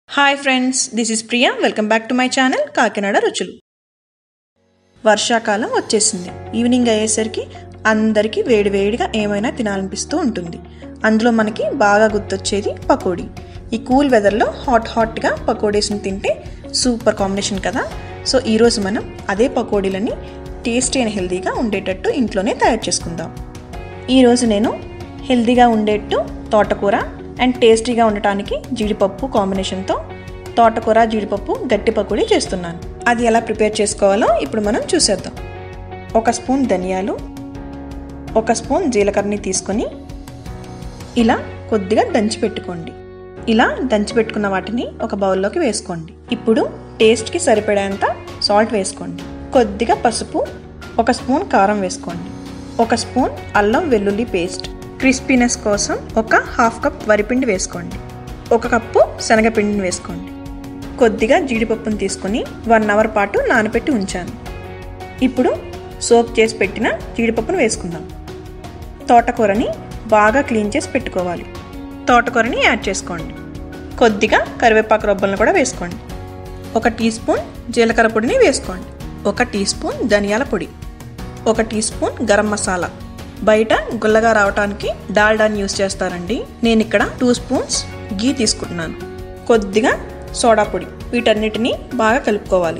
hi friends this is Priya welcome back to my channel Kakinada రుచులు వర్షాకాలం వచ్చేసింది ఈవినింగ్ అయ్యేసరికి అందరికీ వేడివేడిగా ఏమైనా తినాలనిపిస్తూ ఉంటుంది అందులో మనకి బాగా గుర్తొచ్చేది పకోడీ ఈ కూల్ వెదర్లో హాట్ హాట్గా పకోడీస్ని తింటే సూపర్ కాంబినేషన్ కదా సో ఈరోజు మనం అదే పకోడీలని టేస్టీ అండ్ హెల్తీగా ఉండేటట్టు ఇంట్లోనే తయారు చేసుకుందాం ఈరోజు నేను హెల్తీగా ఉండేట్టు తోటకూర అండ్ టేస్టీగా ఉండటానికి జీడిపప్పు కాంబినేషన్తో తోటకూర జీడిపప్పు గట్టి పకోడీ చేస్తున్నాను అది ఎలా ప్రిపేర్ చేసుకోవాలో ఇప్పుడు మనం చూసేద్దాం ఒక స్పూన్ ధనియాలు ఒక స్పూన్ జీలకర్రని తీసుకొని ఇలా కొద్దిగా దంచి పెట్టుకోండి ఇలా దంచి పెట్టుకున్న వాటిని ఒక బౌల్లోకి వేసుకోండి ఇప్పుడు టేస్ట్కి సరిపడేంత సాల్ట్ వేసుకోండి కొద్దిగా పసుపు ఒక స్పూన్ కారం వేసుకోండి ఒక స్పూన్ అల్లం వెల్లుల్లి పేస్ట్ క్రిస్పీనెస్ కోసం ఒక హాఫ్ కప్ వరిపిండి వేసుకోండి ఒక కప్పు శనగపిండిని వేసుకోండి కొద్దిగా జీడిపప్పును తీసుకొని వన్ అవర్ పాటు నానబెట్టి ఉంచాను ఇప్పుడు సోప్ చేసి పెట్టిన జీడిపప్పును వేసుకుందాం తోటకూరని బాగా క్లీన్ చేసి పెట్టుకోవాలి తోటకూరని యాడ్ చేసుకోండి కొద్దిగా కరివేపాకు రొబ్బలను కూడా వేసుకోండి ఒక టీ స్పూన్ జీలకర్ర పొడిని వేసుకోండి ఒక టీ స్పూన్ ధనియాల పొడి ఒక టీ స్పూన్ గరం మసాలా బయట గుల్లగా రావడానికి డాల్డాని యూస్ చేస్తారండి నేను ఇక్కడ టూ స్పూన్స్ గీ తీసుకుంటున్నాను కొద్దిగా సోడా పొడి వీటన్నిటిని బాగా కలుపుకోవాలి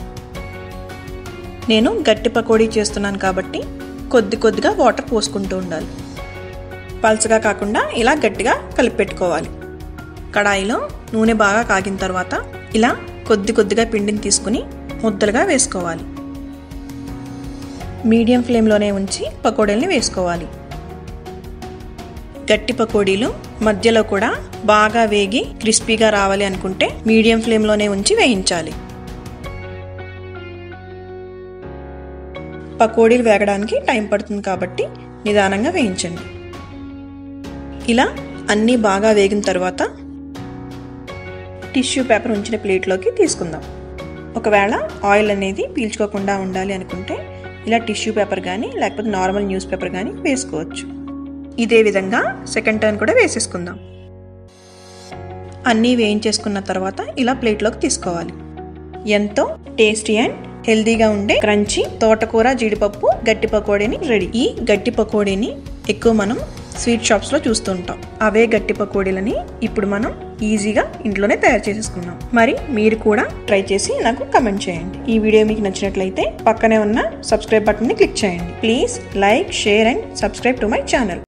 నేను గట్టి పకోడీ చేస్తున్నాను కాబట్టి కొద్ది కొద్దిగా వాటర్ పోసుకుంటూ ఉండాలి పల్చగా కాకుండా ఇలా గట్టిగా కలిపి పెట్టుకోవాలి కడాయిలో నూనె బాగా కాగిన తర్వాత ఇలా కొద్ది కొద్దిగా పిండిని తీసుకుని ముద్దలుగా వేసుకోవాలి మీడియం ఫ్లేమ్లోనే ఉంచి పకోడీల్ని వేసుకోవాలి గట్టి పకోడీలు మధ్యలో కూడా బాగా వేగి క్రిస్పీగా రావాలి అనుకుంటే మీడియం ఫ్లేమ్లోనే ఉంచి వేయించాలి పకోడీలు వేగడానికి టైం పడుతుంది కాబట్టి నిదానంగా వేయించండి ఇలా అన్నీ బాగా వేగిన తర్వాత టిష్యూ పేపర్ ఉంచిన ప్లేట్లోకి తీసుకుందాం ఒకవేళ ఆయిల్ అనేది పీల్చుకోకుండా ఉండాలి అనుకుంటే ఇలా టిష్యూ పేపర్ కానీ లేకపోతే నార్మల్ న్యూస్ పేపర్ కానీ వేసుకోవచ్చు ఇదే విధంగా సెకండ్ టర్న్ కూడా వేసేసుకుందాం అన్నీ వేయించేసుకున్న తర్వాత ఇలా ప్లేట్లోకి తీసుకోవాలి ఎంతో టేస్టీ అండ్ హెల్దీగా ఉండే క్రంచి తోటకూర జీడిపప్పు గట్టి పకోడీని రెడీ ఈ గట్టి పకోడీని ఎక్కువ మనం స్వీట్ షాప్స్లో చూస్తుంటాం అవే గట్టి పకోడీలని ఇప్పుడు మనం ఈజీగా ఇంట్లోనే తయారు చేసేసుకున్నాం మరి మీరు కూడా ట్రై చేసి నాకు కమెంట్ చేయండి ఈ వీడియో మీకు నచ్చినట్లయితే పక్కనే ఉన్న సబ్స్క్రైబ్ బటన్ని క్లిక్ చేయండి please like share and subscribe to my channel